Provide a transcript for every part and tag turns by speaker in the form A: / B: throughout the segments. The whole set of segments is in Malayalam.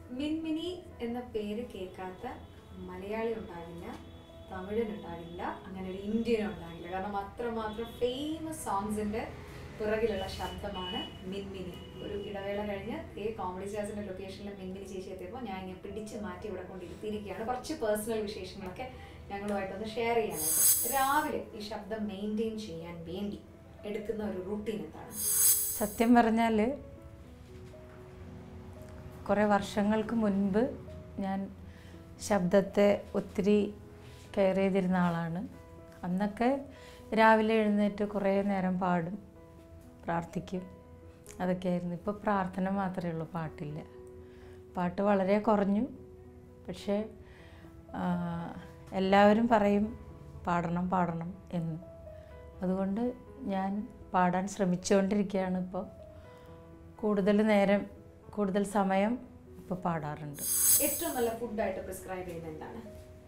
A: മിൻമിനി എന്ന പേര് കേൾക്കാത്ത മലയാളി ഉണ്ടാകില്ല തമിഴനുണ്ടാകില്ല അങ്ങനെ ഒരു ഇന്ത്യൻ ഉണ്ടാകില്ല കാരണം അത്രമാത്രം ഫേമസ് സോങ്സിന്റെ പിറകിലുള്ള ശബ്ദമാണ് മിൻമിനി ഒരു ഇടവേള കഴിഞ്ഞ് ഈ കോമഡി സ്റ്റാർസിന്റെ ലൊക്കേഷനിൽ മിൻമിനി ചേച്ചി എത്തിയപ്പോൾ ഞാൻ ഇങ്ങനെ പിടിച്ച് മാറ്റി ഇവിടെ കൊണ്ടിരുത്തിയിരിക്കുകയാണ് കുറച്ച് പേഴ്സണൽ വിശേഷങ്ങളൊക്കെ ഞങ്ങളുമായിട്ടൊന്ന് ഷെയർ ചെയ്യാനായിട്ട് രാവിലെ ഈ ശബ്ദം മെയിൻറ്റെയിൻ ചെയ്യാൻ വേണ്ടി എടുക്കുന്ന ഒരു റൂട്ടീൻ എന്താണ്
B: സത്യം പറഞ്ഞാൽ കുറേ വർഷങ്ങൾക്ക് മുൻപ് ഞാൻ ശബ്ദത്തെ ഒത്തിരി കെയർ ചെയ്തിരുന്ന ആളാണ് അന്നൊക്കെ രാവിലെ എഴുന്നേറ്റ് കുറേ നേരം പാടും പ്രാർത്ഥിക്കും അതൊക്കെയായിരുന്നു ഇപ്പോൾ പ്രാർത്ഥന മാത്രമേ ഉള്ളൂ പാട്ടില്ല പാട്ട് വളരെ കുറഞ്ഞു പക്ഷേ ആ, എല്ലാവരും പറയും പാടണം പാടണം എന്ന് അതുകൊണ്ട് ഞാൻ പാടാൻ ശ്രമിച്ചുകൊണ്ടിരിക്കുകയാണ് ഇപ്പോൾ കൂടുതൽ നേരം കൂടുതൽ സമയം ഇപ്പോൾ പാടാറുണ്ട്
A: ഏറ്റവും നല്ല ഫുഡായിട്ട് പ്രിസ്ക്രൈബ് ചെയ്യുന്നത് എന്താണ്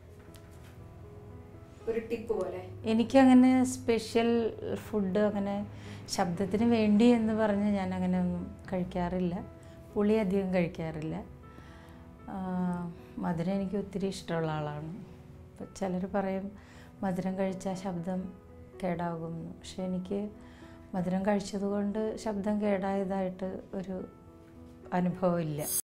A: ഒരു ടിപ്പ് പോലെ
B: എനിക്കങ്ങനെ സ്പെഷ്യൽ ഫുഡ് അങ്ങനെ ശബ്ദത്തിന് വേണ്ടി എന്ന് പറഞ്ഞ് ഞാൻ അങ്ങനെ ഒന്നും കഴിക്കാറില്ല പുളി അധികം കഴിക്കാറില്ല ആ, മധുരം എനിക്ക് ഒത്തിരി ഇഷ്ടമുള്ള ആളാണ് ഇപ്പം ചിലർ പറയും മധുരം കഴിച്ചാൽ ശബ്ദം കേടാകും എന്ന്. പക്ഷെ എനിക്ക് മധുരം കഴിച്ചതുകൊണ്ട് ശബ്ദം കേടായതായിട്ട് ഒരു അനുഭവമില്ല